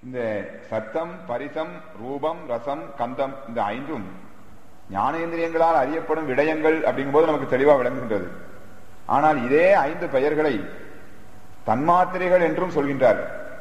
இந்த சத்தம் பரிசம் ரூபம் ரசம் கந்தம் இந்த ஐந்தும் ஞானேந்திரியங்களால் அறியப்படும் விடயங்கள் அப்படிங்கும்போது நமக்கு தெளிவா விளங்குகின்றது ஆனால் இதே ஐந்து பெயர்களை தன்மாத்திரைகள் என்றும் சொல்கின்றார்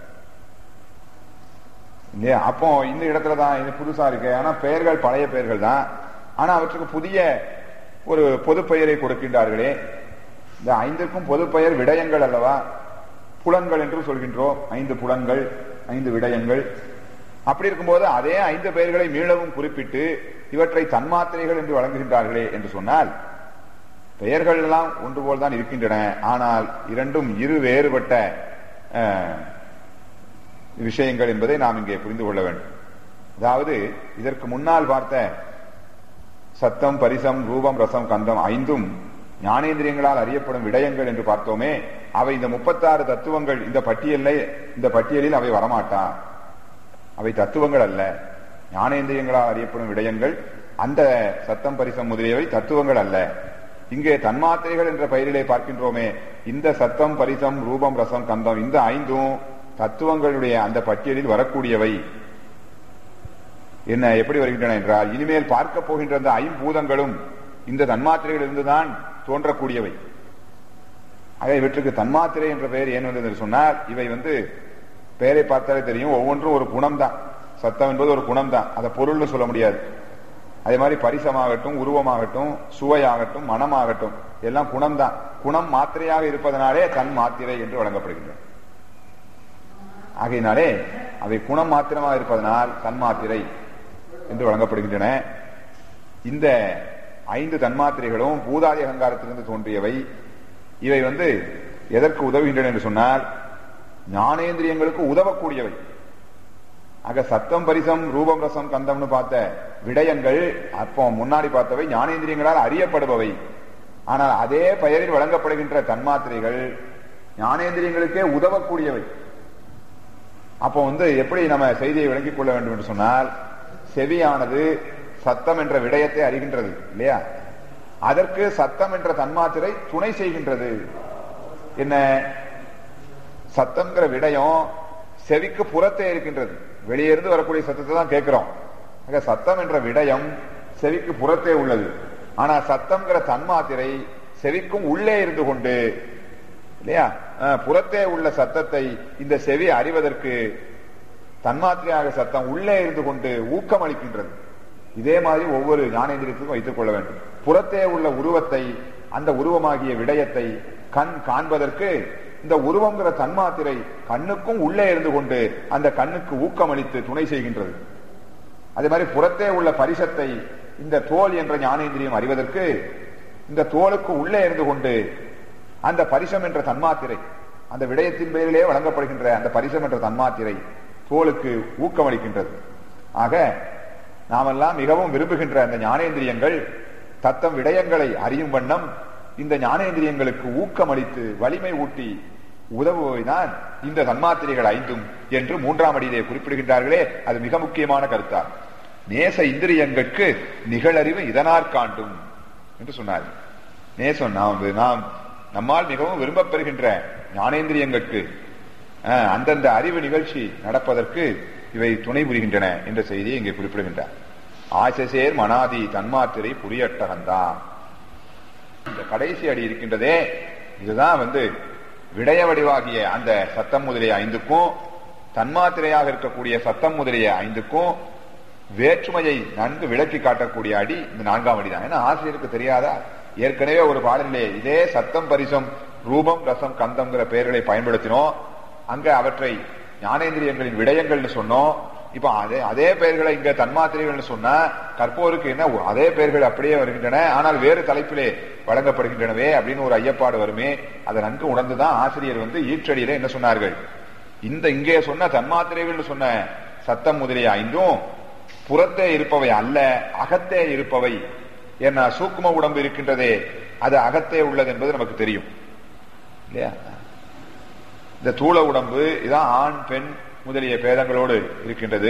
இல்லையா அப்போ இந்த இடத்துல தான் இது புதுசா இருக்கு ஆனா பெயர்கள் பழைய பெயர்கள் தான் ஆனா அவற்றுக்கு புதிய ஒரு பொது பெயரை கொடுக்கின்றார்களே இந்த ஐந்திற்கும் பொது பெயர் விடயங்கள் அல்லவா புலன்கள் என்று சொல்கின்றோம் ஐந்து புலன்கள் ஐந்து விடயங்கள் அப்படி இருக்கும்போது அதே ஐந்து பெயர்களை மீளவும் குறிப்பிட்டு இவற்றை தன்மாத்திரைகள் என்று வழங்குகின்றார்களே என்று சொன்னால் பெயர்கள் எல்லாம் ஒன்று போல் தான் இருக்கின்றன ஆனால் இரண்டும் இரு வேறுபட்ட அஹ், விஷயங்கள் என்பதை நாம் இங்கே புரிந்து கொள்ள வேண்டும் அதாவது இதற்கு முன்னால் பார்த்த சத்தம் பரிசம் ரூபம் ரசம் கந்தம் ஐந்தும் ஞானேந்திரியங்களால் அறியப்படும் விடயங்கள் என்று பார்த்தோமே அவை இந்த முப்பத்தாறு தத்துவங்கள் இந்த பட்டியலில் இந்த பட்டியலில் அவை வரமாட்டா அவை தத்துவங்கள் அல்ல ஞானேந்திரியங்களால் அறியப்படும் விடயங்கள் அந்த சத்தம் பரிசம் முதலியவை தத்துவங்கள் அல்ல இங்கே தன்மாத்திரைகள் என்ற பெயரிலே பார்க்கின்றோமே இந்த சத்தம் பரிசம் ரூபம் ரசம் கந்தம் இந்த ஐந்தும் தத்துவங்களுடைய அந்த பட்டியலில் வரக்கூடியவை என்ன எப்படி வருகின்றன என்றால் இனிமேல் பார்க்க போகின்ற அந்த ஐம்பூதங்களும் இந்த தன்மாத்திரைகள் இருந்துதான் தோன்றக்கூடியவை ஆக இவற்றுக்கு தன்மாத்திரை என்ற பெயர் ஏன் வந்தது என்று சொன்னால் இவை வந்து பெயரை பார்த்தாலே தெரியும் ஒவ்வொன்றும் ஒரு குணம் தான் சத்தம் என்பது ஒரு குணம் தான் அதை பொருள்னு சொல்ல முடியாது அதே மாதிரி பரிசமாகட்டும் உருவமாகட்டும் சுவையாகட்டும் மனமாகட்டும் எல்லாம் குணம் தான் குணம் மாத்திரையாக இருப்பதனாலே தன் மாத்திரை என்று வழங்கப்படுகின்றன ஆகையினாலே அவை குணம் மாத்திரமாக இருப்பதனால் தன்மாத்திரை என்று வழங்கப்படுகின்றன இந்த ஐந்து தன்மாத்திரைகளும் பூதாதி அகங்காரத்திலிருந்து தோன்றியவை இவை வந்து எதற்கு உதவுகின்றன என்று சொன்னால் ஞானேந்திரியங்களுக்கு உதவக்கூடியவை ஆக சத்தம் பரிசம் ரூபம் ரசம் கந்தம்னு பார்த்த விடயங்கள் அப்போ முன்னாடி பார்த்தவை ஞானேந்திரியங்களால் அறியப்படுபவை ஆனால் அதே பெயரில் வழங்கப்படுகின்ற தன்மாத்திரைகள் ஞானேந்திரியங்களுக்கே உதவக்கூடியவை அப்போ வந்து எப்படி நம்ம செய்தியை விளங்கிக் கொள்ள வேண்டும் என்று சொன்னால் செவியானது சத்தம் என்ற விடயத்தை அறிகின்றது இல்லையா அதற்கு சத்தம் என்ற தன்மாத்திரை துணை செய்கின்றது என்ன சத்தம்ங்கிற விடயம் செவிக்கு புறத்தே இருக்கின்றது வெளியே இருந்து வரக்கூடிய சத்தத்தை தான் கேட்கிறோம் ஆக சத்தம் என்ற விடயம் செவிக்கு புறத்தே உள்ளது ஆனா சத்தம்ங்கிற தன்மாத்திரை செவிக்கும் உள்ளே இருந்து கொண்டு இல்லையா அஹ், புறத்தே உள்ள சத்தத்தை இந்த செவி அறிவதற்கு தன்மாத்திரையாக சத்தம் உள்ளே இருந்து கொண்டு ஊக்கம் அளிக்கின்றது இதே மாதிரி ஒவ்வொரு ஞானேந்திரியத்துக்கும் வைத்துக் கொள்ள வேண்டும் புறத்தே உள்ள உருவத்தை அந்த உருவமாகிய விடயத்தை கண் காண்பதற்கு இந்த உருவங்கிற தன்மாத்திரை கண்ணுக்கும் உள்ளே இருந்து கொண்டு அந்த கண்ணுக்கு ஊக்கம் அளித்து துணை செய்கின்றது அதே மாதிரி புறத்தே உள்ள பரிசத்தை இந்த தோல் என்ற ஞானேந்திரியம் அறிவதற்கு இந்த தோலுக்கு உள்ளே இருந்து கொண்டு அந்த பரிசம் என்ற தன்மாத்திரை அந்த விடயத்தின் பெயரிலே வழங்கப்படுகின்ற அந்த பரிசம் என்ற தன்மாத்திரை தோலுக்கு ஊக்கமளிக்கின்றது ஆக நாமெல்லாம் மிகவும் விரும்புகின்ற அந்த ஞானேந்திரியங்கள் தத்தம் விடயங்களை அறியும் வண்ணம் இந்த ஞானேந்திரியங்களுக்கு ஊக்கமளித்து வலிமை ஊட்டி உதவுவதுதான் இந்த தன்மாத்திரைகள் ஐந்தும் என்று மூன்றாம் அடியிலே குறிப்பிடுகின்றார்களே அது மிக முக்கியமான கருத்தார் நேச இந்திரியங்களுக்கு நிகழறிவு இதனார் காண்டும் என்று சொன்னார் நேசம் நாம் நாம் நம்மால் மிகவும் விரும்பப் பெறுகின்ற ஞானேந்திரியங்களுக்கு அஹ், அந்தந்த அறிவு நிகழ்ச்சி நடப்பதற்கு இவை துணை புரிகின்றன என்ற செய்தியை இங்கே குறிப்பிடுகின்றார் ஆசசேர் மனாதி தன்மாத்திரை புரியட்டகந்தா இந்த கடைசி அடி இருக்கின்றதே இதுதான் வந்து விடய வடிவாகிய அந்த சத்தம் முதலிய ஐந்துக்கும் தன்மாத்திரையாக இருக்கக்கூடிய சத்தம் முதலிய ஐந்துக்கும் வேற்றுமையை நன்கு விளக்கி காட்டக்கூடிய அடி இந்த நான்காம் அடி தான் ஏன்னா ஆசிரியருக்கு தெரியாதா ஏற்கனவே ஒரு பாடலிலே இதே சத்தம் பரிசம் ரூபம் ரசம் கந்தம்ங்கிற பெயர்களை பயன்படுத்தினோம் அங்க அவற்றை ஞானேந்திரியங்களின் விடயங்கள்னு சொன்னோம் இப்ப அதே அதே பெயர்களை இங்க தன்மாத்திரைகள்னு சொன்னா கற்போருக்கு என்ன அதே பெயர்கள் அப்படியே வருகின்றன ஆனால் வேறு தலைப்பிலே வழங்கப்படுகின்றனவே அப்படின்னு ஒரு ஐயப்பாடு வருமே அதை நன்கு உணர்ந்துதான் ஆசிரியர் வந்து ஈற்றடியில என்ன சொன்னார்கள் இந்த இங்கே சொன்ன தன்மாத்திரைகள்னு சொன்ன சத்தம் முதலிய ஐந்தும் புறத்தே இருப்பவை அல்ல அகத்தே இருப்பவை ஏன்னா சூக்கும உடம்பு இருக்கின்றதே அது அகத்தே உள்ளது என்பது நமக்கு தெரியும் இல்லையா இந்த தூள உடம்பு இதான் ஆண் பெண் முதலிய பேதங்களோடு இருக்கின்றது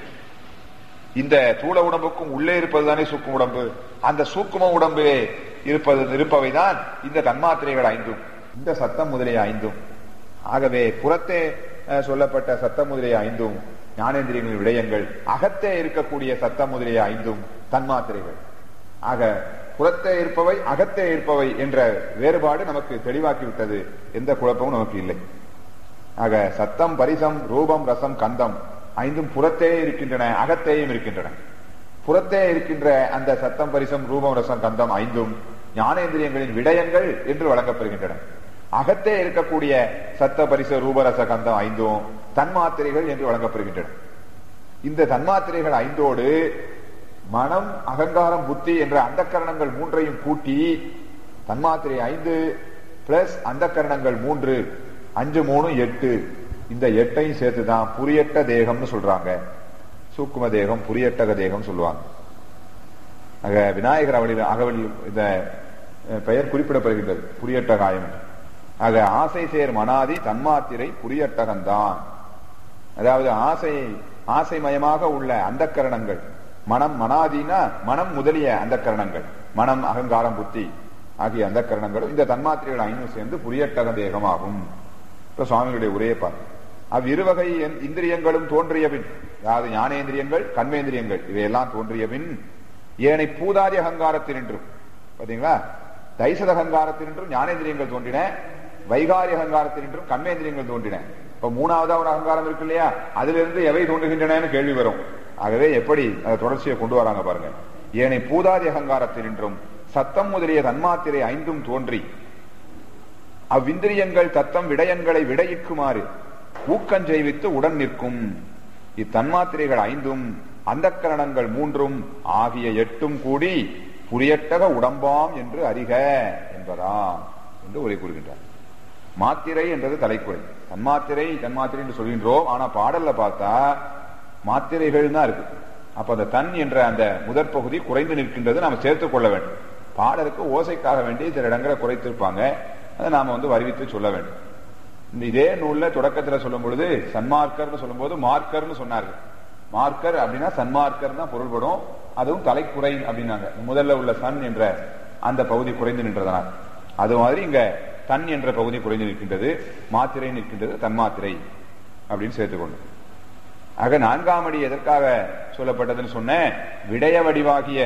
இந்த தூள உடம்புக்கும் உள்ளே இருப்பதுதானே சூக்கும உடம்பு அந்த சூக்கும உடம்பிலே இருப்பது இருப்பவைதான் இந்த தன்மாத்திரைகள் ஐந்தும் இந்த சத்தம் முதலிய ஐந்தும் ஆகவே புறத்தே அஹ், சொல்லப்பட்ட சத்தம் முதலிய ஐந்தும் ஞானேந்திரியங்களின் விடயங்கள் அகத்தே இருக்கக்கூடிய சத்தம் முதலிய ஐந்தும் தன்மாத்திரைகள் ஆக புறத்தே இருப்பவை அகத்தே இருப்பவை என்ற வேறுபாடு நமக்கு தெளிவாக்கி விட்டது எந்த குழப்பமும் நமக்கு இல்லை ஆக சத்தம் பரிசம் ரூபம் ரசம் கந்தம் ஐந்தும் புறத்தே இருக்கின்றன அகத்தேயும் இருக்கின்றன புறத்தே இருக்கின்ற அந்த சத்தம் பரிசம் ரூபம் ரசம் கந்தம் ஐந்தும் ஞானேந்திரியங்களின் விடயங்கள் என்று வழங்கப்படுகின்றன அகத்தே இருக்கக்கூடிய சத்த பரிச ரூபரச கந்தம் ஐந்தும் தன்மாத்திரைகள் என்று வழங்கப்படுகின்றன இந்த தன்மாத்திரைகள் ஐந்தோடு மனம் அகங்காரம் புத்தி என்ற அந்த கரணங்கள் மூன்றையும் கூட்டி தன்மாத்திரை ஐந்து பிளஸ் அந்த கரணங்கள் மூன்று அஞ்சு மூணு எட்டு இந்த எட்டையும் சேர்த்துதான் புரியட்ட தேகம்னு சொல்றாங்க சூக்கும தேகம் புரியட்டக தேகம் சொல்லுவாங்க ஆக விநாயகர் அவளில் அகவல் இந்த பெயர் குறிப்பிடப்படுகின்றது புரியட்டகாயம் ஆக ஆசை சேர் மனாதி தன்மாத்திரை புரியட்டகம்தான் அதாவது ஆசை ஆசை மயமாக உள்ள அந்த கரணங்கள் மனம் மனாதினா மனம் முதலிய அந்த கரணங்கள் மனம் அகங்காரம் புத்தி ஆகிய அந்த கரணங்களும் இந்த தன்மாத்திரைகள் ஐந்தும் சேர்ந்து புரியட்டக தேகமாகும் இப்ப சுவாமிகளுடைய உரையை பார்த்து அவ்விருவகை இந்திரியங்களும் தோன்றிய பின் அதாவது ஞானேந்திரியங்கள் கண்மேந்திரியங்கள் இவையெல்லாம் தோன்றிய பின் ஏனை பூதாதி அகங்காரத்தினின்றும் பாத்தீங்களா தைசத அகங்காரத்தினின்றும் ஞானேந்திரியங்கள் தோன்றின வைகாரி அகங்காரத்தினின்றும் கண்மேந்திரியங்கள் தோன்றின இப்ப மூணாவதா ஒரு அகங்காரம் இருக்கு இல்லையா அதுல இருந்து எவை தோன்றுகின்றன கேள்வி வரும் ஆகவே எப்படி அதை தொடர்ச்சியை கொண்டு வராங்க பாருங்க ஏனை பூதாதி அகங்காரத்தினின்றும் சத்தம் முதலிய தன்மாத்திரை ஐந்தும் தோன்றி அவ்விந்திரியங்கள் தத்தம் விடயங்களை விடையிக்குமாறு ஊக்கம் செய்வித்து உடன் நிற்கும் இத்தன்மாத்திரைகள் ஐந்தும் அந்த கரணங்கள் மூன்றும் ஆகிய எட்டும் கூடி புரியட்டக உடம்பாம் என்று அறிக என்பதா என்று உரை கூறுகின்றார் மாத்திரை என்றது தலைக்குறை தன்மாத்திரை தன்மாத்திரை என்று சொல்கின்றோம் ஆனா பாடல்ல பார்த்தா மாத்திரைகள் தான் இருக்கு அப்ப அந்த தன் என்ற அந்த முதற் பகுதி குறைந்து நிற்கின்றது நாம சேர்த்துக் கொள்ள வேண்டும் பாடலுக்கு ஓசைக்காக வேண்டி சில இடங்களை குறைத்திருப்பாங்க அதை நாம வந்து வருவித்து சொல்ல வேண்டும் இந்த இதே நூல்ல தொடக்கத்துல சொல்லும் பொழுது சன்மார்க்கர்னு சொல்லும் போது மார்க்கர்னு சொன்னார்கள் மார்க்கர் அப்படின்னா சன்மார்க்கர் தான் பொருள்படும் அதுவும் தலைக்குறை அப்படின்னாங்க முதல்ல உள்ள சன் என்ற அந்த பகுதி குறைந்து நின்றதனால் அது மாதிரி இங்க தன் என்ற பகுதி குறைந்து நிற்கின்றது மாத்திரை நிற்கின்றது தன்மாத்திரை அப்படின்னு சேர்த்துக்கொண்டு ஆக நான்காம் அடி எதற்காக சொல்லப்பட்டதுன்னு சொன்ன விடய வடிவாகிய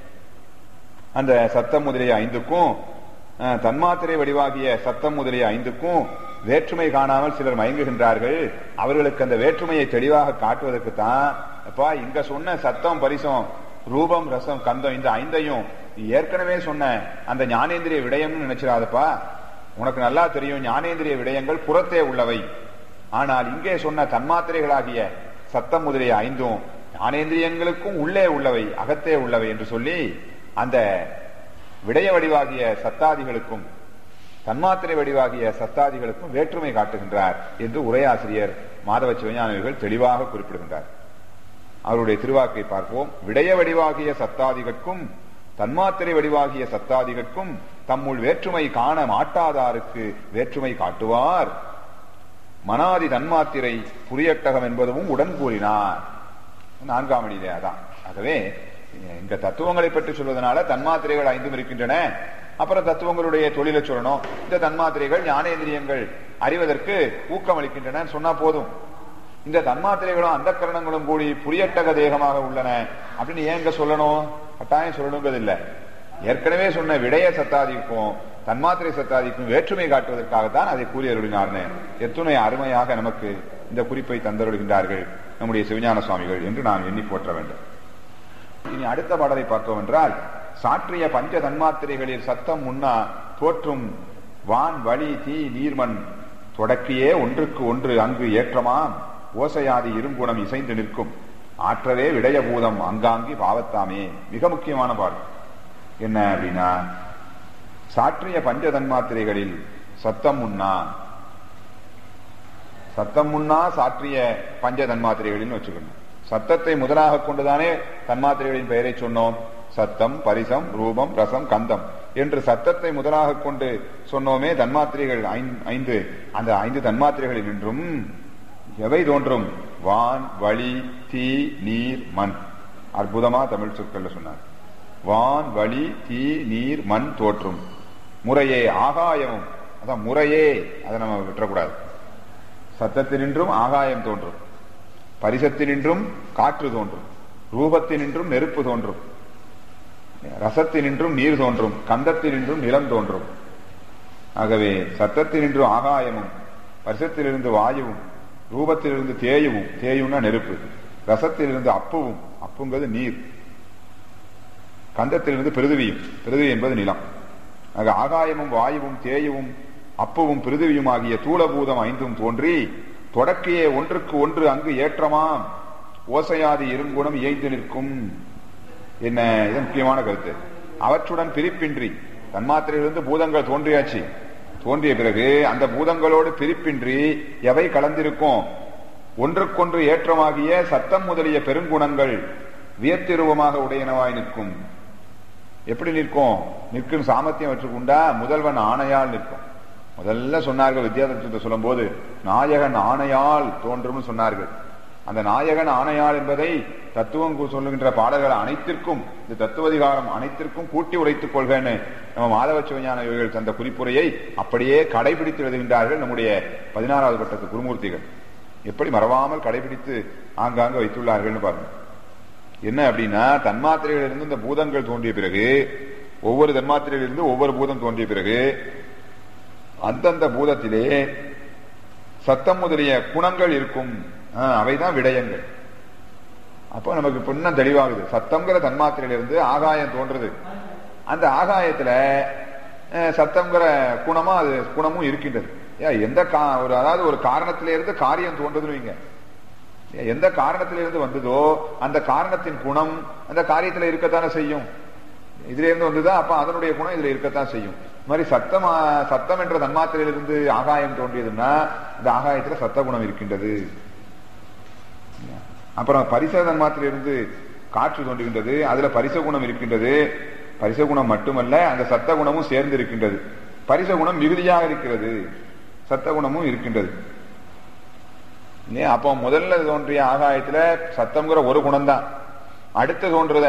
அந்த சத்தம் முதலிய ஐந்துக்கும் தன்மாத்திரை வடிவாகிய சத்தம் முதலிய ஐந்துக்கும் வேற்றுமை காணாமல் சிலர் மயங்குகின்றார்கள் அவர்களுக்கு அந்த வேற்றுமையை தெளிவாக காட்டுவதற்கு தான் அப்பா இங்க சொன்ன சத்தம் பரிசம் ரூபம் ரசம் கந்தம் இந்த ஐந்தையும் ஏற்கனவே சொன்ன அந்த ஞானேந்திரிய விடயம்னு நினைச்சிடாதப்பா உனக்கு நல்லா தெரியும் ஞானேந்திரிய விடயங்கள் புறத்தே உள்ளவை ஆனால் இங்கே சொன்ன தன்மாத்திரைகளாகிய சத்தம் முதலிய ஐந்தும் ஞானேந்திரியங்களுக்கும் உள்ளே உள்ளவை அகத்தே உள்ளவை என்று சொல்லி அந்த விடய வடிவாகிய சத்தாதிகளுக்கும் தன்மாத்திரை வடிவாகிய சத்தாதிகளுக்கும் வேற்றுமை காட்டுகின்றார் என்று உரையாசிரியர் மாதவ சிவஞானிகள் தெளிவாக குறிப்பிடுகின்றார் அவருடைய திருவாக்கை பார்ப்போம் விடய வடிவாகிய சத்தாதிகளுக்கும் தன்மாத்திரை வடிவாகிய சத்தாதிகளுக்கும் தம்முள் வேற்றுமை காண மாட்டாதாருக்கு வேற்றுமை காட்டுவார் மனாதி தன்மாத்திரை புரியட்டகம் என்பதும் உடன் கூறினார் நான்காம் அடியிலே அதான் ஆகவே இந்த தத்துவங்களை பற்றி சொல்வதனால தன்மாத்திரைகள் ஐந்தும் இருக்கின்றன அப்புறம் தத்துவங்களுடைய தொழிலை சொல்லணும் இந்த தன்மாத்திரைகள் ஞானேந்திரியங்கள் அறிவதற்கு ஊக்கம் அளிக்கின்றன சொன்னா போதும் இந்த தன்மாத்திரைகளும் அந்த கரணங்களும் கூடி புரியட்டக தேகமாக உள்ளன அப்படின்னு ஏன் இங்க சொல்லணும் கட்டாயம் சொல்லணுங்கிறது இல்ல ஏற்கனவே சொன்ன விடய சத்தாதிக்கும் தன்மாத்திரை சத்தாதிக்கும் வேற்றுமை காட்டுவதற்காகத்தான் அதை கூறி அருளினார்னு எத்துணை அருமையாக நமக்கு இந்த குறிப்பை தந்தருளுகின்றார்கள் நம்முடைய சிவஞான சுவாமிகள் என்று நாம் எண்ணி போற்ற வேண்டும் இனி அடுத்த பாடலை பார்த்தோம் என்றால் சாற்றிய பஞ்ச தன்மாத்திரைகளில் சத்தம் முன்னா தோற்றும் வான் வழி தீ நீர்மண் தொடக்கியே ஒன்றுக்கு ஒன்று அங்கு ஏற்றமாம் ஓசையாதி இருங்குணம் இசைந்து நிற்கும் ஆற்றவே விடயபூதம் அங்காங்கி பாவத்தாமே மிக முக்கியமான பாடல் என்ன அப்படின்னா சாற்றிய பஞ்ச தன்மாத்திரைகளில் சத்தம் முன்னா சத்தம் முன்னா சாற்றிய பஞ்ச தன்மாத்திரைகளில் வச்சுக்கணும் சத்தத்தை முதலாக கொண்டுதானே தன்மாத்திரைகளின் பெயரை சொன்னோம் சத்தம் பரிசம் ரூபம் ரசம் கந்தம் என்று சத்தத்தை முதலாக கொண்டு சொன்னோமே தன்மாத்திரைகள் ஐந்து அந்த ஐந்து தன்மாத்திரைகளில் நின்றும் எவை தோன்றும் வான் வழி தீ நீர் மண் அற்புதமா தமிழ் சொற்கள் சொன்னார் வான் வழி தீ நீர் மண் தோற்றும் முறையே ஆகாயமும் அதான் முறையே அதை நம்ம விட்டுறக்கூடாது சத்தத்தினின்றும் ஆகாயம் தோன்றும் பரிசத்தினின்றும் காற்று தோன்றும் ரூபத்தினின்றும் நெருப்பு தோன்றும் ரசத்தினின்றும் நீர் தோன்றும் கந்தத்தினின்றும் நிலம் தோன்றும் ஆகவே சத்தத்தினின்றும் ஆகாயமும் பரிசத்திலிருந்து வாயுவும் ரூபத்திலிருந்து தேயுவும் தேயும்னா நெருப்பு ரசத்திலிருந்து அப்புவும் அப்புங்கிறது நீர் கந்தத்திலிருந்து பிருதுவியும் பிருதுவி என்பது நிலம் ஆக ஆகாயமும் வாயுவும் தேயுவும் அப்புவும் பிருதுவியும் ஆகிய தூளபூதம் ஐந்தும் தோன்றி தொடக்கியே ஒன்றுக்கு ஒன்று அங்கு ஏற்றமாம் ஓசையாதி இருங்குணம் இயைந்து நிற்கும் என்ன இது முக்கியமான கருத்து அவற்றுடன் பிரிப்பின்றி தன்மாத்திரையிலிருந்து பூதங்கள் தோன்றியாச்சு தோன்றிய பிறகு அந்த பூதங்களோடு பிரிப்பின்றி எவை கலந்திருக்கும் ஒன்றுக்கொன்று ஏற்றமாகிய சத்தம் முதலிய பெருங்குணங்கள் வியத்திருவமாக உடையனவாய் நிற்கும் எப்படி நிற்கும் நிற்கும் சாமர்த்தியம் வச்சுக்கொண்டா முதல்வன் ஆணையால் நிற்கும் முதல்ல சொன்னார்கள் வித்யாதத்துவத்தை சொல்லும் போது நாயகன் ஆணையால் தோன்றும் சொன்னார்கள் அந்த நாயகன் ஆணையால் என்பதை தத்துவம் சொல்லுகின்ற பாடல்கள் அனைத்திற்கும் இந்த தத்துவதிகாரம் அனைத்திற்கும் கூட்டி உரைத்துக் கொள்வேன்னு நம்ம மாதவ சிவஞான இவர்கள் தந்த குறிப்புரையை அப்படியே கடைபிடித்து எழுதுகின்றார்கள் நம்முடைய பதினாறாவது பட்டத்து குருமூர்த்திகள் எப்படி மறவாமல் கடைபிடித்து ஆங்காங்க வைத்துள்ளார்கள் பாருங்க என்ன அப்படின்னா தன்மாத்திரைகளிலிருந்து இந்த பூதங்கள் தோன்றிய பிறகு ஒவ்வொரு தன்மாத்திரையிலிருந்து ஒவ்வொரு பூதம் தோன்றிய பிறகு அந்தந்த பூதத்திலே சத்தம் முதலிய குணங்கள் இருக்கும் அவைதான் விடயங்கள் அப்போ நமக்கு இப்ப இன்னும் தெளிவாகுது சத்தம்ங்கிற தன்மாத்திரையிலிருந்து ஆகாயம் தோன்றுது அந்த ஆகாயத்துல சத்தம்ங்கிற குணமா அது குணமும் இருக்கின்றது ஏன் எந்த ஒரு அதாவது ஒரு காரணத்திலிருந்து காரியம் தோன்றதுன்னு வைங்க எந்த காரணத்திலிருந்து வந்ததோ அந்த காரணத்தின் குணம் அந்த காரியத்துல இருக்கத்தானே செய்யும் இதுல இருந்து வந்துதான் அப்ப அதனுடைய குணம் இதுல இருக்கத்தான் செய்யும் இது மாதிரி சத்தம் சத்தம் என்ற தன்மாத்திரையிலிருந்து ஆகாயம் தோன்றியதுன்னா இந்த ஆகாயத்துல சத்த குணம் இருக்கின்றது அப்புறம் பரிச தன்மாத்திரையிலிருந்து காற்று தோன்றுகின்றது அதுல பரிச குணம் இருக்கின்றது பரிச குணம் மட்டுமல்ல அந்த சத்த குணமும் சேர்ந்து இருக்கின்றது பரிச குணம் மிகுதியாக இருக்கிறது சத்த குணமும் இருக்கின்றது இல்லையா அப்போ முதல்ல தோன்றிய ஆகாயத்துல சத்தம்ங்கிற ஒரு குணம் தான் அடுத்து தோன்றத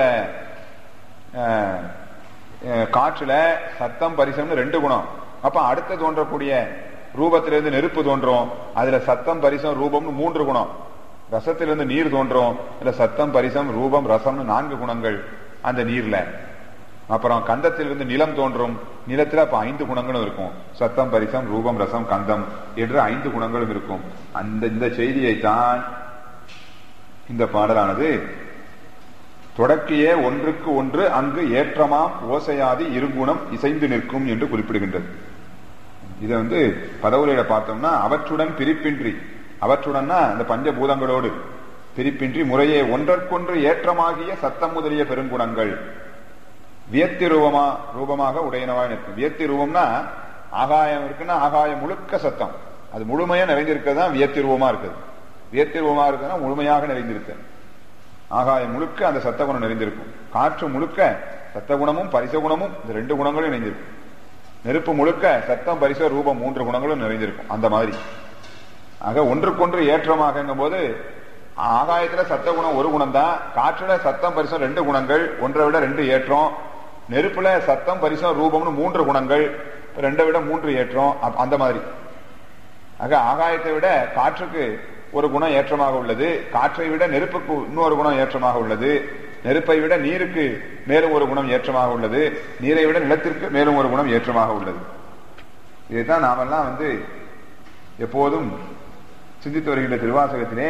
காற்றுல சத்தம் பரிசம்னு ரெண்டு குணம் அப்ப அடுத்து தோன்றக்கூடிய ரூபத்திலிருந்து நெருப்பு தோன்றும் அதுல சத்தம் பரிசம் ரூபம்னு மூன்று குணம் ரசத்திலிருந்து நீர் தோன்றும் இல்ல சத்தம் பரிசம் ரூபம் ரசம்னு நான்கு குணங்கள் அந்த நீர்ல அப்புறம் கந்தத்திலிருந்து நிலம் தோன்றும் நிலத்துல அப்ப ஐந்து குணங்களும் இருக்கும் சத்தம் பரிசம் ரூபம் ரசம் கந்தம் என்று ஐந்து குணங்களும் இருக்கும் அந்த இந்த செய்தியை தான் இந்த பாடலானது தொடக்கியே ஒன்றுக்கு ஒன்று அங்கு ஏற்றமாம் ஓசையாதி இருகுணம் இசைந்து நிற்கும் என்று குறிப்பிடுகின்றது இதை வந்து பதவுரையில பார்த்தோம்னா அவற்றுடன் பிரிப்பின்றி அவற்றுடன்னா இந்த பஞ்சபூதங்களோடு பிரிப்பின்றி முறையே ஒன்றற்கொன்று ஏற்றமாகிய சத்தம் முதலிய பெருங்குணங்கள் வியத்தி ரூபமா ரூபமாக உடையனவாய் நிற்கும் வியத்தி ரூபம்னா ஆகாயம் இருக்குன்னா ஆகாயம் முழுக்க சத்தம் அது முழுமையா நிறைந்திருக்கிறது தான் வியத்தி ரூபமா இருக்குது வியத்தி ரூபமா இருக்குன்னா முழுமையாக நிறைந்திருக்கு ஆகாயம் முழுக்க அந்த சத்த குணம் நிறைந்திருக்கும் காற்று முழுக்க சத்த குணமும் பரிச குணமும் இந்த ரெண்டு குணங்களும் நிறைந்திருக்கும் நெருப்பு முழுக்க சத்தம் பரிச ரூபம் மூன்று குணங்களும் நிறைந்திருக்கும் அந்த மாதிரி ஆக ஒன்றுக்கொன்று ஏற்றமாகங்கும் போது ஆகாயத்துல சத்த குணம் ஒரு குணம் தான் காற்றுல சத்தம் பரிசம் ரெண்டு குணங்கள் ஒன்றை விட ரெண்டு ஏற்றம் நெருப்புல சத்தம் பரிசம் ரூபம்னு மூன்று குணங்கள் ரெண்டை விட மூன்று ஏற்றம் அந்த மாதிரி ஆக ஆகாயத்தை விட காற்றுக்கு ஒரு குணம் ஏற்றமாக உள்ளது காற்றை விட நெருப்புக்கு இன்னொரு குணம் ஏற்றமாக உள்ளது நெருப்பை விட நீருக்கு மேலும் ஒரு குணம் ஏற்றமாக உள்ளது நீரை விட நிலத்திற்கு மேலும் ஒரு குணம் ஏற்றமாக உள்ளது இதைத்தான் நாமெல்லாம் வந்து எப்போதும் சிந்தித்து வருகின்ற திருவாசகத்திலே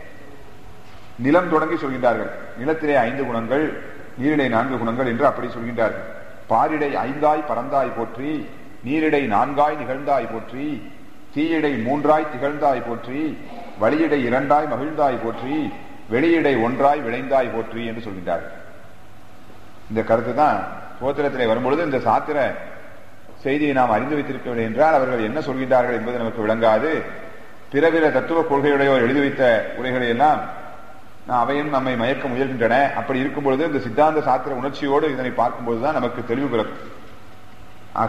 நிலம் தொடங்கி சொல்கின்றார்கள் நிலத்திலே ஐந்து குணங்கள் நீரிடை நான்கு குணங்கள் என்று அப்படி சொல்கின்றார்கள் பாரிடை ஐந்தாய் பறந்தாய் போற்றி நீரிடை நான்காய் நிகழ்ந்தாய் போற்றி தீயிடை மூன்றாய் திகழ்ந்தாய் போற்றி வழியிடை இரண்டாய் மகிழ்ந்தாய் போற்றி வெளியிடை ஒன்றாய் விளைந்தாய் போற்றி என்று சொல்கின்றார்கள் இந்த கருத்து தான் சோத்திரத்திலே வரும்பொழுது இந்த சாத்திர செய்தியை நாம் அறிந்து வைத்திருக்கவில்லை என்றால் அவர்கள் என்ன சொல்கின்றார்கள் என்பது நமக்கு விளங்காது பிறவில தத்துவ கொள்கையுடையோர் எழுதி வைத்த உரைகளை எல்லாம் அவையும் நம்மை மயக்க முயல்கின்றன அப்படி இருக்கும் பொழுது இந்த சித்தாந்த சாத்திர உணர்ச்சியோடு இதனை பார்க்கும்போதுதான் நமக்கு தெளிவு பிறக்கும் ஆக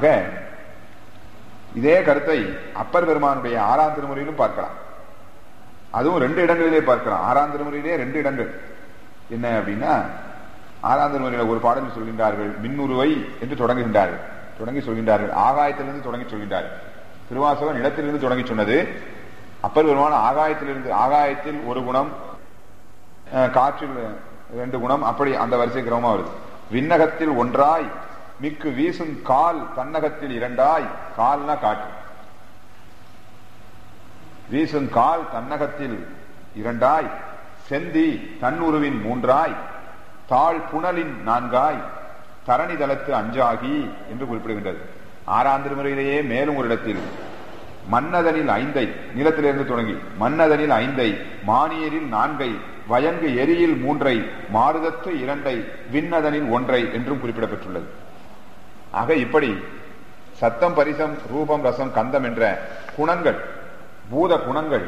இதே கருத்தை அப்பர் பெருமானுடைய ஆறாம் திருமுறையிலும் பார்க்கலாம் அதுவும் ரெண்டு இடங்களிலே பார்க்கலாம் ஆறாம் திருமுறையிலே ரெண்டு இடங்கள் என்ன அப்படின்னா ஆறாம் திருமுறையில ஒரு பாடலில் சொல்கின்றார்கள் மின்னுருவை என்று தொடங்குகின்றார்கள் தொடங்கி சொல்கின்றார்கள் ஆகாயத்திலிருந்து தொடங்கி சொல்கின்றார்கள் திருவாசகம் நிலத்திலிருந்து தொடங்கி சொன்னது அப்பர் பெருமான ஆகாயத்திலிருந்து ஆகாயத்தில் ஒரு குணம் அஹ், காற்றில் ரெண்டு குணம் அப்படி அந்த வரிசை கிரமமா வருது விண்ணகத்தில் ஒன்றாய் மிக்கு வீசும் கால் தன்னகத்தில் இரண்டாய் கால்னா காற்று வீசும் கால் தன்னகத்தில் இரண்டாய் செந்தி தன்னுருவின் மூன்றாய் தாழ் புனலின் நான்காய் தரணி தளத்து அஞ்சாகி என்று குறிப்பிடுகின்றது ஆறாம் திருமுறையிலேயே மேலும் ஒரு இடத்தில் மன்னதனில் ஐந்தை நிலத்திலிருந்து தொடங்கி மன்னதனில் ஐந்தை மானியரில் நான்கை வயங்கு எரியில் மூன்றை மாருதத்து இரண்டை விண்ணதனில் ஒன்றை என்றும் குறிப்பிடப்பட்டுள்ளது ஆக இப்படி சத்தம் பரிசம் ரூபம் ரசம் கந்தம் என்ற குணங்கள் பூத குணங்கள்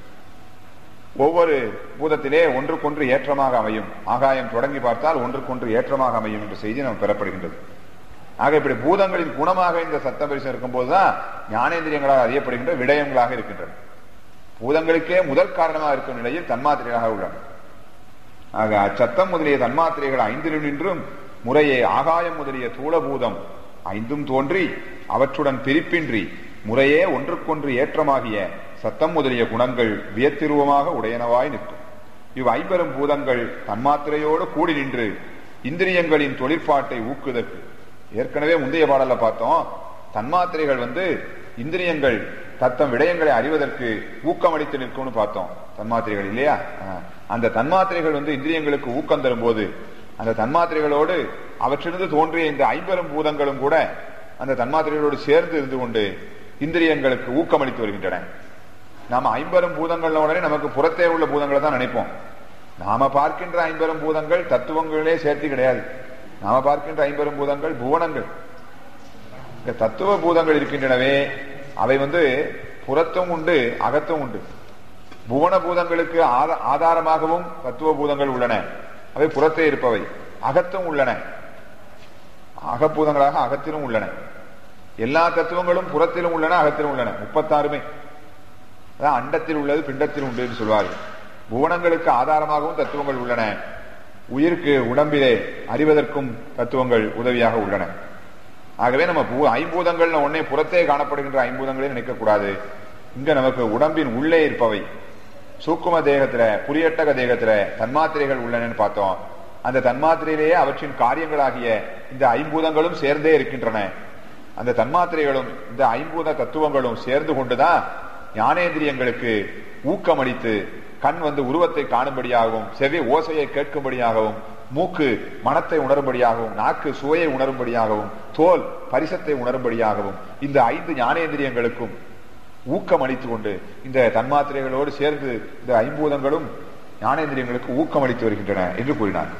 ஒவ்வொரு பூதத்திலே ஒன்றுக்கொன்று ஏற்றமாக அமையும் ஆகாயம் தொடங்கி பார்த்தால் ஒன்றுக்கொன்று ஏற்றமாக அமையும் என்ற செய்தி நமக்கு பெறப்படுகின்றது ஆக இப்படி பூதங்களின் குணமாக இந்த சத்த பரிசம் இருக்கும்போதுதான் ஞானேந்திரியங்களாக அறியப்படுகின்ற விடயங்களாக இருக்கின்றன பூதங்களுக்கே முதல் காரணமாக இருக்கும் நிலையில் தன்மாத்திரைகளாக உள்ளன ஆக அச்சத்தம் முதலிய தன்மாத்திரைகள் ஐந்திலும் நின்றும் முறையே ஆகாயம் முதலிய தூளபூதம் ஐந்தும் தோன்றி அவற்றுடன் பிரிப்பின்றி முறையே ஒன்றுக்கொன்று ஏற்றமாகிய சத்தம் முதலிய குணங்கள் வியத்திருவமாக உடையனவாய் நிற்கும் இவ் ஐம்பெரும் பூதங்கள் தன்மாத்திரையோடு கூடி நின்று இந்திரியங்களின் தொழிற்பாட்டை ஊக்குதற்கு ஏற்கனவே முந்தைய பாடல்ல பார்த்தோம் தன்மாத்திரைகள் வந்து இந்திரியங்கள் தத்தம் விடயங்களை அறிவதற்கு ஊக்கமளித்து நிற்கும்னு பார்த்தோம் தன்மாத்திரைகள் இல்லையா ஆஹ். அந்த தன்மாத்திரைகள் வந்து இந்திரியங்களுக்கு ஊக்கம் தரும்போது அந்த தன்மாத்திரைகளோடு அவற்றிலிருந்து தோன்றிய இந்த ஐம்பெரும் பூதங்களும் கூட அந்த தன்மாத்திரைகளோடு சேர்ந்து இருந்து கொண்டு இந்திரியங்களுக்கு ஊக்கமளித்து வருகின்றன நாம ஐம்பெரும் பூதங்கள் உடனே நமக்கு புறத்தே உள்ள பூதங்களை தான் நினைப்போம் நாம பார்க்கின்ற ஐம்பெரும் பூதங்கள் தத்துவங்களே சேர்த்து கிடையாது நாம பார்க்கின்ற ஐம்பெரும் பூதங்கள் புவனங்கள் இந்த தத்துவ பூதங்கள் இருக்கின்றனவே அவை வந்து புறத்தும் உண்டு அகத்தும் உண்டு புவன பூதங்களுக்கு ஆத- ஆதாரமாகவும் தத்துவ பூதங்கள் உள்ளன அவை புறத்தே இருப்பவை அகத்தும் உள்ளன அகப்பூதங்களாக அகத்திலும் உள்ளன எல்லா தத்துவங்களும் புறத்திலும் உள்ளன அகத்திலும் உள்ளன முப்பத்தாறுமே அதான் அண்டத்தில் உள்ளது பிண்டத்தில் உண்டு என்று சொல்வார்கள் புவனங்களுக்கு ஆதாரமாகவும் தத்துவங்கள் உள்ளன உயிருக்கு உடம்பிலே அறிவதற்கும் தத்துவங்கள் உதவியாக உள்ளன ஆகவே நம்ம பூ- ஐம்பூதங்கள்னு ஒன்னே புறத்தே காணப்படுகின்ற ஐம்பூதங்களே நினைக்கக்கூடாது இங்க நமக்கு உடம்பின் உள்ளே இருப்பவை சூக்கும தேகத்துல புரியட்டக தேகத்துல தன்மாத்திரைகள் உள்ளனன்னு பார்த்தோம் அந்த தன்மாத்திரையிலேயே அவற்றின் காரியங்களாகிய இந்த ஐம்பூதங்களும் சேர்ந்தே இருக்கின்றன அந்த தன்மாத்திரைகளும் இந்த ஐம்பூத தத்துவங்களும் சேர்ந்து கொண்டுதான் ஞானேந்திரியங்களுக்கு ஊக்கமளித்து கண் வந்து உருவத்தை காணும்படியாகவும் செவி ஓசையை கேட்கும்படியாகவும் மூக்கு மனத்தை உணரும்படியாகவும் நாக்கு சுவையை உணரும்படியாகவும் தோல் பரிசத்தை உணரும்படியாகவும் இந்த ஐந்து ஞானேந்திரியங்களுக்கும் ஊக்கம் அளித்துக் கொண்டு இந்த தன்மாத்திரைகளோடு சேர்ந்து இந்த ஐம்பூதங்களும் ஞானேந்திரியங்களுக்கு ஊக்கம் அளித்து வருகின்றன என்று கூறினார்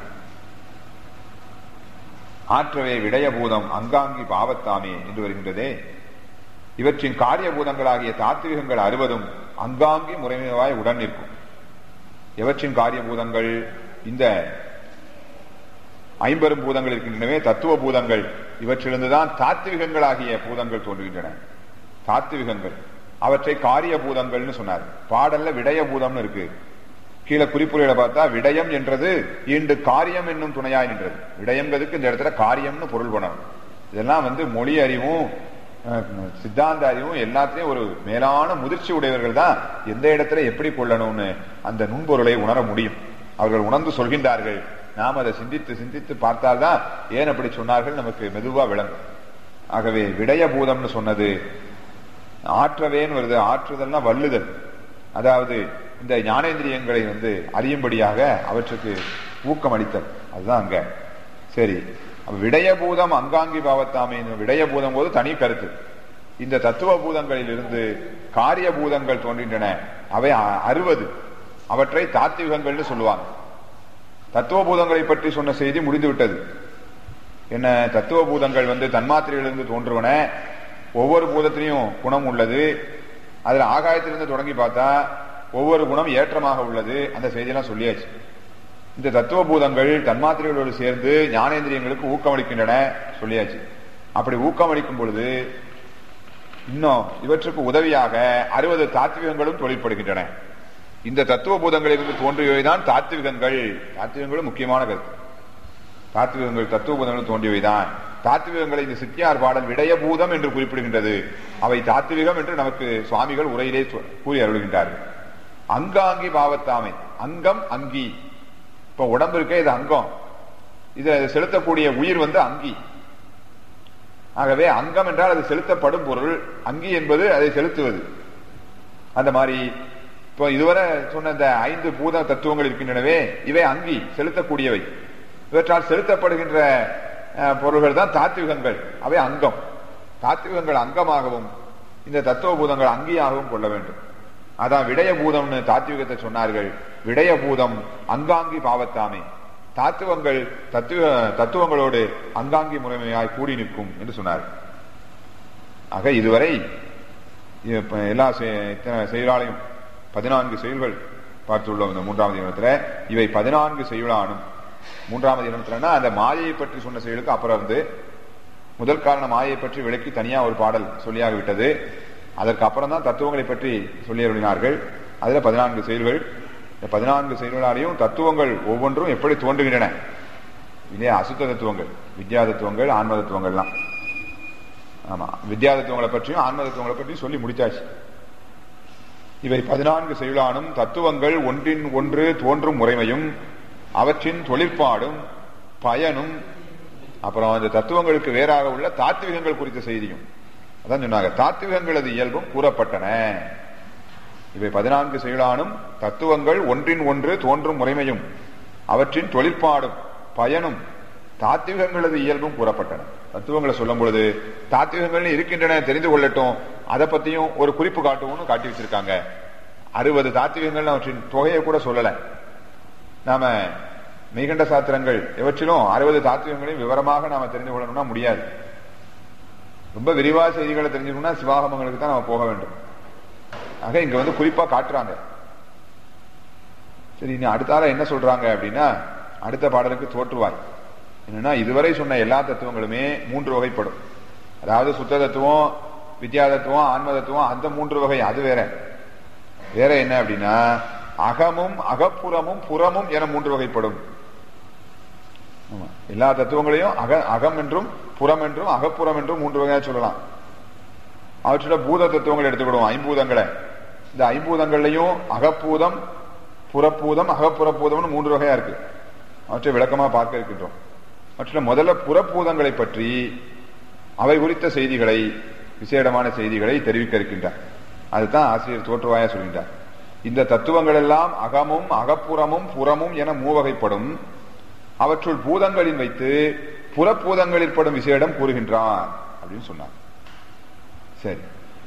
ஆற்றவே விடயபூதம் அங்காங்கி பாவத்தாமே என்று வருகின்றதே இவற்றின் காரியபூதங்களாகிய தாத்விகங்கள் அறுவதும் அங்காங்கி முறைமையாய் உடன் நிற்கும் எவற்றின் காரியபூதங்கள் இந்த ஐம்பெரும் பூதங்கள் இருக்கின்றனவே தத்துவ பூதங்கள் இவற்றிலிருந்துதான் தாத்விகங்களாகிய பூதங்கள் தோன்றுகின்றன தாத்விகங்கள் அவற்றை காரிய பூதங்கள்னு சொன்னார் பாடல்ல விடய பூதம்னு இருக்கு கீழே குறிப்புரையில பார்த்தா விடயம் என்றது ஈண்டு காரியம் என்னும் துணையாய் நின்றது விடயங்கிறதுக்கு இந்த இடத்துல காரியம்னு பொருள் பண்ணணும் இதெல்லாம் வந்து மொழி அறிவும் அஹ், சித்தாந்த அறிவும் எல்லாத்தையும் ஒரு மேலான முதிர்ச்சி உடையவர்கள் தான் எந்த இடத்துல எப்படி கொள்ளணும்னு அந்த நுண்பொருளை உணர முடியும் அவர்கள் உணர்ந்து சொல்கின்றார்கள் நாம் அதை சிந்தித்து சிந்தித்து பார்த்தால்தான் ஏன் அப்படி சொன்னார்கள் நமக்கு மெதுவா விளங்கும் ஆகவே விடய பூதம்னு சொன்னது ஆற்றவேன்னு வருது ஆற்றுதல்னா வல்லுதல் அதாவது இந்த ஞானேந்திரியங்களை வந்து அறியும்படியாக அவற்றுக்கு ஊக்கம் அளித்தல் அதுதான் அங்க சரி அப்ப விடயபூதம் அங்காங்கி பாவத்தாமே விடயபூதம் போது தனி கருத்து இந்த தத்துவ பூதங்களிலிருந்து காரிய பூதங்கள் தோன்றின்றன அவை அ- அறுபது அவற்றை தாத்விகங்கள்னு சொல்லுவாங்க தத்துவ பூதங்களை பற்றி சொன்ன செய்தி முடிந்து விட்டது என்ன தத்துவ பூதங்கள் வந்து தன்மாத்திரையிலிருந்து தோன்றுவன ஒவ்வொரு பூதத்திலையும் குணம் உள்ளது அதுல ஆகாயத்திலிருந்து தொடங்கி பார்த்தா ஒவ்வொரு குணம் ஏற்றமாக உள்ளது அந்த செய்தியெல்லாம் சொல்லியாச்சு இந்த தத்துவ பூதங்கள் தன்மாத்திரைகளோடு சேர்ந்து ஞானேந்திரியங்களுக்கு ஊக்கமளிக்கின்றன சொல்லியாச்சு அப்படி ஊக்கமளிக்கும் பொழுது இன்னும் இவற்றுக்கு உதவியாக அறுபது தாத்விகங்களும் தொழிற்படுகின்றன இந்த தத்துவ பூதங்களிலிருந்து தோன்றியவைதான் தாத்விகங்கள் தாத்விகங்களும் முக்கியமான கருத்து தாத்விகங்கள் தத்துவ பூதங்கள் தோன்றியவைதான் தாத்விகங்களை இந்த சித்தியார் பாடல் விடயபூதம் என்று குறிப்பிடுகின்றது அவை தாத்விகம் என்று நமக்கு சுவாமிகள் உரையிலே சொ- கூறி அருள்கின்றார்கள் அங்காங்கி பாவத்தாமை அங்கம் அங்கி இப்ப உடம்பு இருக்கே இது அங்கம் இது செலுத்தக்கூடிய உயிர் வந்து அங்கி ஆகவே அங்கம் என்றால் அது செலுத்தப்படும் பொருள் அங்கி என்பது அதை செலுத்துவது அந்த மாதிரி இப்போ இதுவரை சொன்ன இந்த ஐந்து பூத தத்துவங்கள் இருக்கின்றனவே இவை அங்கி செலுத்தக்கூடியவை இவற்றால் செலுத்தப்படுகின்ற அஹ், பொருள்கள் தான் தாத்விகங்கள் அவை அங்கம் தாத்விகங்கள் அங்கமாகவும் இந்த தத்துவ பூதங்கள் அங்கியாகவும் கொள்ள வேண்டும் அதான் விடய பூதம்னு தாத்விகத்தை சொன்னார்கள் விடய பூதம் அங்காங்கி பாவத்தாமே தாத்துவங்கள் தத்துவ தத்துவங்களோடு அங்காங்கி முறைமையாய் கூடி நிற்கும் என்று சொன்னார் ஆக இதுவரை இப்ப எல்லா செ- இத்தனை செயலாலையும் பதினான்கு செயல்கள் பார்த்துள்ளோம் இந்த மூன்றாவது இனத்துல இவை பதினான்கு செயலானும் மூன்றாவது இனத்துலன்னா அந்த மாயையை பற்றி சொன்ன செயலுக்கு அப்புறம் வந்து முதல் காரண மாயையை பற்றி விளக்கி தனியா ஒரு பாடல் சொல்லியாக விட்டது அதற்கு அப்புறம் தான் தத்துவங்களை பற்றி சொல்லி அருளினார்கள் அதுல பதினான்கு செயல்கள் இந்த பதினான்கு செயல்களாலையும் தத்துவங்கள் ஒவ்வொன்றும் எப்படி தோன்றுகின்றன இல்லையா அசுத்த தத்துவங்கள் வித்யா தத்துவங்கள் ஆன்ம தத்துவங்கள்லாம் ஆமா வித்யா தத்துவங்களை பற்றியும் ஆன்ம தத்துவங்களை பற்றியும் சொல்லி முடிச்சாச்சு இவை பதினான்கு செயலானும் தத்துவங்கள் ஒன்றின் ஒன்று தோன்றும் முறைமையும் அவற்றின் தொழிற்பாடும் பயனும் அப்புறம் அந்த தத்துவங்களுக்கு வேறாக உள்ள தாத்விகங்கள் குறித்த செய்தியும் அதான் சொன்னாங்க தாத்விகங்களது இயல்பும் கூறப்பட்டன இவை பதினான்கு செயலானும் தத்துவங்கள் ஒன்றின் ஒன்று தோன்றும் முறைமையும் அவற்றின் தொழிற்பாடும் பயனும் தாத்விகங்களது இயல்பும் கூறப்பட்டன தத்துவங்களை சொல்லும் பொழுது தாத்விகங்கள் இருக்கின்றன தெரிந்து கொள்ளட்டும் அதை பத்தியும் ஒரு குறிப்பு காட்டுவோம்னு காட்டி வச்சிருக்காங்க அறுபது தாத்விகங்கள் அவற்றின் தொகையை கூட சொல்லல நாம மெய்கண்ட சாத்திரங்கள் எவற்றிலும் அறுபது தாத்விகங்களையும் விவரமாக நாம தெரிந்து கொள்ளணும்னா முடியாது ரொம்ப விரிவா செய்திகளை தெரிஞ்சுக்கணும்னா சிவாகமங்களுக்கு தான் நாம போக வேண்டும் ஆக இங்க வந்து குறிப்பா காட்டுறாங்க சரி இனி அடுத்தால என்ன சொல்றாங்க அப்படின்னா அடுத்த பாடலுக்கு தோற்றுவாய் என்னன்னா இதுவரை சொன்ன எல்லா தத்துவங்களுமே மூன்று வகைப்படும் அதாவது சுத்த தத்துவம் வித்யா தத்துவம் ஆன்ம தத்துவம் அந்த மூன்று வகை அது வேற வேற என்ன அப்படின்னா அகமும் அகப்புறமும் புறமும் என மூன்று வகைப்படும் ஆமா. எல்லா தத்துவங்களையும் அக அகம் என்றும் புறம் என்றும் அகப்புறம் என்றும் மூன்று வகையா சொல்லலாம் அவற்றோட பூத தத்துவங்கள் எடுத்துக்கிடுவோம் ஐம்பூதங்களை இந்த ஐம்பூதங்கள்லையும் அகப்பூதம் புறப்பூதம் அகப்புறப்பூதம்னு மூன்று வகையா இருக்கு அவற்றை விளக்கமா பார்க்க இருக்கின்றோம் அவற்றில் முதல்ல புறப்பூதங்களை பற்றி அவை குறித்த செய்திகளை விசேடமான செய்திகளை தெரிவிக்க இருக்கின்றார் அதுதான் ஆசிரியர் தோற்றுவாயா சொல்கின்றார் இந்த தத்துவங்கள் எல்லாம் அகமும் அகப்புறமும் புறமும் என மூவகைப்படும் அவற்றுள் பூதங்களில் வைத்து புறப்பூதங்களில் படும் விசேடம் கூறுகின்றார் அப்படின்னு சொன்னார் சரி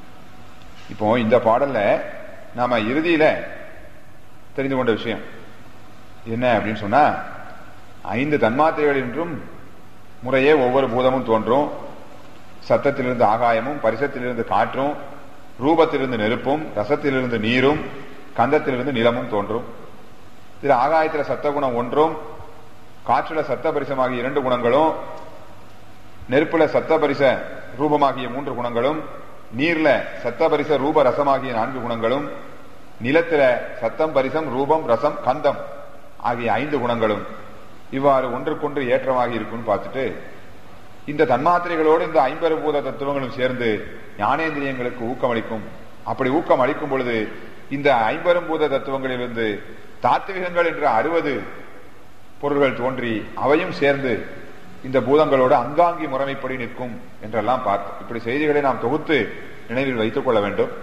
இப்போ இந்த பாடல்ல நாம இறுதியில தெரிந்து கொண்ட விஷயம் என்ன அப்படின்னு சொன்னா ஐந்து தன்மாத்திரைகள் என்றும் முறையே ஒவ்வொரு பூதமும் தோன்றும் சத்தத்திலிருந்து ஆகாயமும் பரிசத்திலிருந்து காற்றும் ரூபத்திலிருந்து நெருப்பும் ரசத்திலிருந்து நீரும் கந்தத்திலிருந்து நிலமும் தோன்றும் இதுல ஆகாயத்துல சத்த குணம் ஒன்றும் காற்றுல சத்த பரிசமாகிய இரண்டு குணங்களும் நெருப்புல சத்த பரிச ரூபமாகிய மூன்று குணங்களும் நீர்ல சத்த பரிச ரூப ரசமாகிய நான்கு குணங்களும் நிலத்தில சத்தம் பரிசம் ரூபம் ரசம் கந்தம் ஆகிய ஐந்து குணங்களும் இவ்வாறு ஒன்றுக்கொன்று ஏற்றமாகி இருக்கும்னு பார்த்துட்டு இந்த தன்மாத்திரைகளோடு இந்த ஐம்பெருபூத தத்துவங்களும் சேர்ந்து ஞானேந்திரியங்களுக்கு ஊக்கமளிக்கும் அப்படி ஊக்கம் அளிக்கும் பொழுது இந்த ஐம்பெரும்பூத தத்துவங்களிலிருந்து தாத்விகங்கள் என்ற அறுபது பொருள்கள் தோன்றி அவையும் சேர்ந்து இந்த பூதங்களோடு அங்காங்கி முறைமைப்படி நிற்கும் என்றெல்லாம் பார்த்தோம் இப்படி செய்திகளை நாம் தொகுத்து நினைவில் வைத்துக் கொள்ள வேண்டும்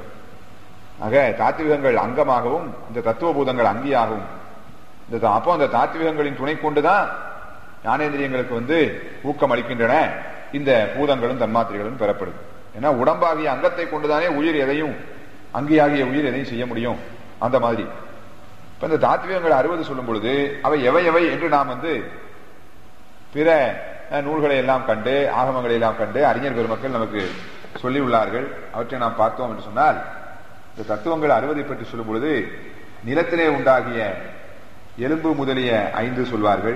ஆக தாத்விகங்கள் அங்கமாகவும் இந்த தத்துவ பூதங்கள் அங்கியாகவும் இந்த தா- அப்போ அந்த தாத்விகங்களின் துணை கொண்டுதான் ஞானேந்திரியங்களுக்கு வந்து ஊக்கம் அளிக்கின்றன இந்த பூதங்களும் தன்மாத்திரைகளும் பெறப்படும் ஏன்னா உடம்பாகிய அங்கத்தை கொண்டுதானே உயிர் எதையும் அங்கியாகிய உயிர் எதையும் செய்ய முடியும் அந்த மாதிரி இப்ப இந்த தாத்விகங்கள் அறுபது சொல்லும் பொழுது அவை எவை எவை என்று நாம் வந்து பிற அஹ், நூல்களை எல்லாம் கண்டு ஆகமங்களை எல்லாம் கண்டு அறிஞர் பெருமக்கள் நமக்கு சொல்லி உள்ளார்கள் அவற்றை நாம் பார்த்தோம் என்று சொன்னால் இந்த தத்துவங்கள் அறுபதை பற்றி சொல்லும் பொழுது நிலத்திலே உண்டாகிய எலும்பு முதலிய ஐந்து சொல்வார்கள்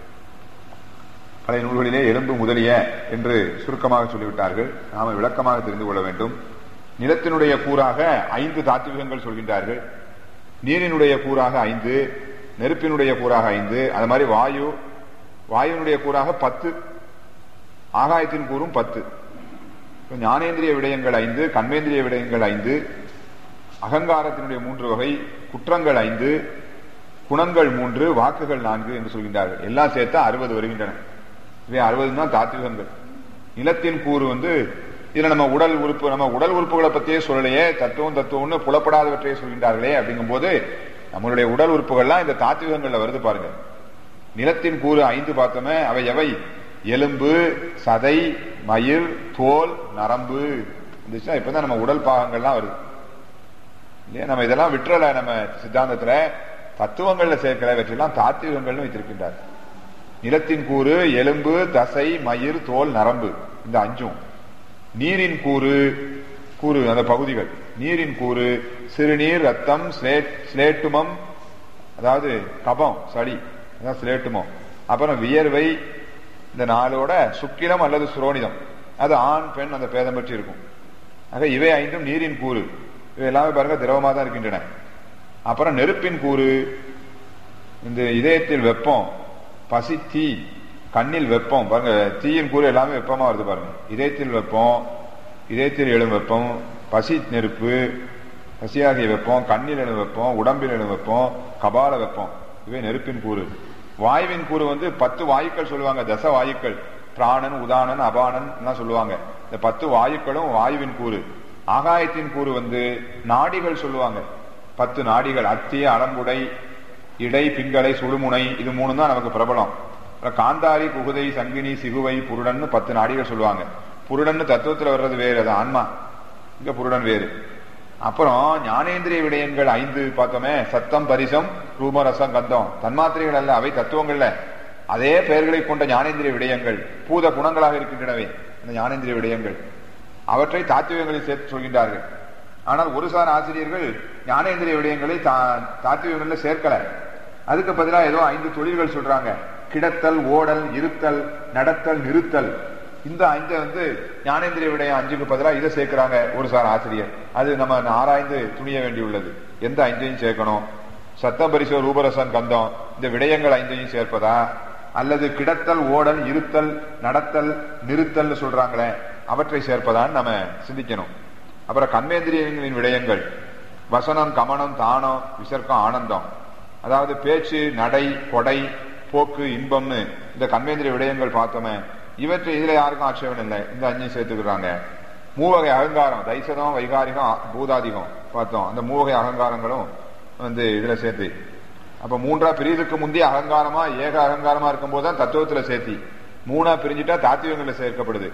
பழைய நூல்களிலே எலும்பு முதலிய என்று சுருக்கமாக சொல்லிவிட்டார்கள் நாம விளக்கமாக தெரிந்து கொள்ள வேண்டும் நிலத்தினுடைய கூறாக ஐந்து தாத்விகங்கள் சொல்கின்றார்கள் நீரினுடைய கூறாக ஐந்து நெருப்பினுடைய கூறாக ஐந்து அது மாதிரி வாயு வாயுனுடைய கூறாக பத்து ஆகாயத்தின் கூறும் பத்து இப்ப ஞானேந்திரிய விடயங்கள் ஐந்து கண்மேந்திரிய விடயங்கள் ஐந்து அகங்காரத்தினுடைய மூன்று வகை குற்றங்கள் ஐந்து குணங்கள் மூன்று வாக்குகள் நான்கு என்று சொல்கின்றார்கள் எல்லாம் சேர்த்தா அறுபது வருகின்றன இவை அறுபது தான் தாத்விகங்கள் நிலத்தின் கூறு வந்து இதுல நம்ம உடல் உறுப்பு நம்ம உடல் உறுப்புகளை பத்தியே சொல்லலையே தத்துவம் தத்துவம்னு புலப்படாதவற்றையே சொல்கின்றார்களே அப்படிங்கும் போது நம்மளுடைய உடல் உறுப்புகள்லாம் இந்த தாத்விகங்கள்ல வருது பாருங்க நிலத்தின் கூறு ஐந்து பார்த்தோமே அவை எவை எலும்பு சதை மயிர் தோல் நரம்பு இருந்துச்சுன்னா இப்பதான் நம்ம உடல் பாகங்கள்லாம் வருது இல்லையா நம்ம இதெல்லாம் விட்டுறல நம்ம சித்தாந்தத்துல தத்துவங்கள்ல சேர்க்கல இவற்றெல்லாம் தாத்விகங்கள்னு வைத்திருக்கின்றார் நிலத்தின் கூறு எலும்பு தசை மயிர் தோல் நரம்பு இந்த அஞ்சும் நீரின் கூறு கூறு அந்த பகுதிகள் நீரின் கூறு சிறுநீர் ரத்தம் ஸ்லேட்டுமம் அதாவது கபம் சளி அதான் ஸ்லேட்டுமம் அப்புறம் வியர்வை இந்த நாளோட சுக்கிலம் அல்லது சுரோனிதம் அது ஆண் பெண் அந்த பேதம் பற்றி இருக்கும் ஆக இவை ஐந்தும் நீரின் கூறு இவை எல்லாமே பாருங்க திரவமா தான் இருக்கின்றன அப்புறம் நெருப்பின் கூறு இந்த இதயத்தில் வெப்பம் பசி தீ கண்ணில் வெப்பம் பாருங்க தீயின் கூறு எல்லாமே வெப்பமா வருது பாருங்க இதயத்தில் வெப்பம் இதயத்தில் எழும் வெப்பம் பசி நெருப்பு பசியாகிய வெப்பம் கண்ணில் எழும் வெப்பம் உடம்பில் எழும் வெப்பம் கபால வெப்பம் இவை நெருப்பின் கூறு வாயுவின் கூறு வந்து பத்து வாயுக்கள் சொல்லுவாங்க தச வாயுக்கள் பிராணன் உதானன் அபானன் எல்லாம் சொல்லுவாங்க இந்த பத்து வாயுக்களும் வாயுவின் கூறு ஆகாயத்தின் கூறு வந்து நாடிகள் சொல்லுவாங்க பத்து நாடிகள் அத்திய அலம்புடை இடை பிங்களை சுடுமுனை இது மூணு தான் நமக்கு பிரபலம் காந்தாரி குகுதை சங்கினி சிகுவை புருடன்னு பத்து நாடிகள் சொல்லுவாங்க புருடன்னு தத்துவத்தில் வர்றது வேறு அது ஆன்மா இங்க புருடன் வேறு அப்புறம் ஞானேந்திரிய விடயங்கள் ஐந்து பார்த்தோமே சத்தம் பரிசம் ரூபரசம் கந்தம் தன்மாத்திரைகள் அல்ல அவை தத்துவங்கள்ல அதே பெயர்களை கொண்ட ஞானேந்திரிய விடயங்கள் பூத குணங்களாக இருக்கின்றனவே அந்த ஞானேந்திரிய விடயங்கள் அவற்றை தாத்துவங்களில் சேர்த்து சொல்கின்றார்கள் ஆனால் ஒரு சார் ஆசிரியர்கள் ஞானேந்திரிய விடயங்களை தாத்துவங்கள்ல சேர்க்கல அதுக்கு பதிலாக ஏதோ ஐந்து தொழில்கள் சொல்றாங்க கிடத்தல் ஓடல் இருத்தல் நடத்தல் நிறுத்தல் இந்த ஐந்து வந்து ஞானேந்திரிய விடயம் அஞ்சுக்கு பதிலாக இதை சேர்க்கிறாங்க ஒரு சார் ஆசிரியர் அது நம்ம ஆராய்ந்து துணிய வேண்டியுள்ளது எந்த ஐந்தையும் சேர்க்கணும் சத்தம் பரிசோ ரூபரசன் கந்தம் இந்த விடயங்கள் ஐந்தையும் சேர்ப்பதா அல்லது கிடத்தல் ஓடல் இருத்தல் நடத்தல் நிறுத்தல் சொல்றாங்களே அவற்றை சேர்ப்பதான்னு நம்ம சிந்திக்கணும் அப்புறம் கண்மேந்திரியங்களின் விடயங்கள் வசனம் கமனம் தானம் விசர்க்கம் ஆனந்தம் அதாவது பேச்சு நடை கொடை போக்கு இன்பம்னு இந்த கண்மேந்திரிய விடயங்கள் பார்த்தோமே இவற்றை இதுல யாருக்கும் ஆட்சேபம் இல்லை இந்த அஞ்சையும் சேர்த்துக்கிறாங்க மூவகை அகங்காரம் தைசதம் வைகாரிகம் பூதாதிகம் பார்த்தோம் அந்த மூவகை அகங்காரங்களும் வந்து இதுல சேர்த்து அப்ப மூன்றா பிரிவுக்கு முந்தைய அகங்காரமா ஏக அகங்காரமா இருக்கும் போதுதான் தத்துவத்துல சேர்த்தி மூணா பிரிஞ்சுட்டா தாத்திவங்கள்ல சேர்க்கப்படுது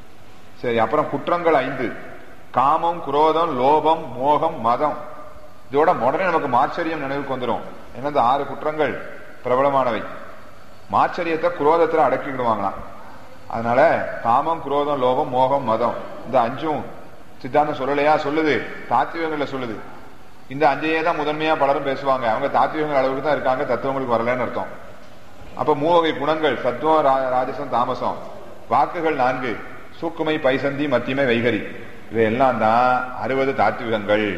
சரி அப்புறம் குற்றங்கள் ஐந்து காமம் குரோதம் லோபம் மோகம் மதம் இதோட உடனே நமக்கு மாச்சரியம் நினைவுக்கு வந்துடும் ஏன்னா இந்த ஆறு குற்றங்கள் பிரபலமானவை மாச்சரியத்தை குரோதத்துல அடக்கிடுவாங்களாம் அதனால காமம் குரோதம் லோபம் மோகம் மதம் இந்த அஞ்சும் சித்தாந்தம் சொல்லலையா சொல்லுது தாத்விகங்கள்ல சொல்லுது இந்த அஞ்சையே தான் முதன்மையா பலரும் பேசுவாங்க அவங்க தாத்விகங்கள் அளவுக்கு தான் இருக்காங்க தத்துவங்களுக்கு வரலன்னு அர்த்தம் அப்ப மூவகை குணங்கள் சத்துவம் ராஜசம் தாமசம் வாக்குகள் நான்கு சூக்குமை பைசந்தி மத்தியமை வைகரி இவையெல்லாம் தான் அறுபது தாத்விகங்கள்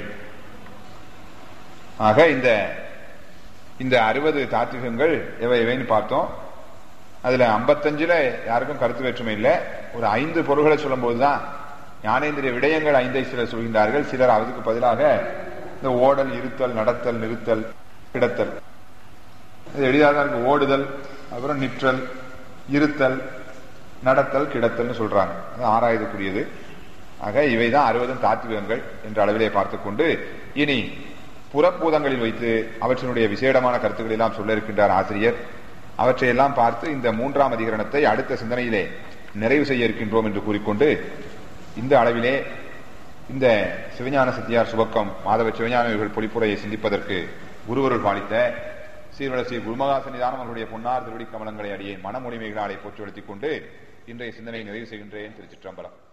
ஆக இந்த இந்த அறுபது தாத்விகங்கள் எவை எவைன்னு பார்த்தோம் அதுல ஐம்பத்தஞ்சுல யாருக்கும் கருத்து வேற்றுமை இல்லை ஒரு ஐந்து பொருள்களை சொல்லும் போதுதான் ஞானேந்திரிய விடயங்கள் ஐந்தை சிலர் சொல்கின்றார்கள் சிலர் அதுக்கு பதிலாக இந்த ஓடல் இருத்தல் நடத்தல் நிறுத்தல் கிடத்தல் இது எளிதாக தான் இருக்கு ஓடுதல் அப்புறம் நிற்றல் இருத்தல் நடத்தல் கிடத்தல்னு சொல்றாங்க அது ஆராயதுக்குரியது ஆக இவைதான் அறுபதும் தாத்விகங்கள் என்ற அளவிலே பார்த்துக்கொண்டு இனி புறப்பூதங்களில் வைத்து அவற்றினுடைய விசேடமான கருத்துக்கள் எல்லாம் சொல்ல இருக்கின்றார் ஆசிரியர் அவற்றையெல்லாம் பார்த்து இந்த மூன்றாம் அதிகரணத்தை அடுத்த சிந்தனையிலே நிறைவு செய்ய இருக்கின்றோம் என்று கூறிக்கொண்டு இந்த அளவிலே இந்த சிவஞான சத்தியார் சுபக்கம் மாதவ சிவஞானவர்கள் பொழிப்புரையை சிந்திப்பதற்கு குருவருள் பாலித்த சீர்வட ஸ்ரீ குருமகாசனிதானம் அவர்களுடைய பொன்னார் திருவடி கமலங்களை அடியே மனமொழிமைகளாலே போற்றுவடுத்திக் கொண்டு இன்றைய சிந்தனையை நிறைவு செய்கின்றேன் திருச்சிற்றம்பலம்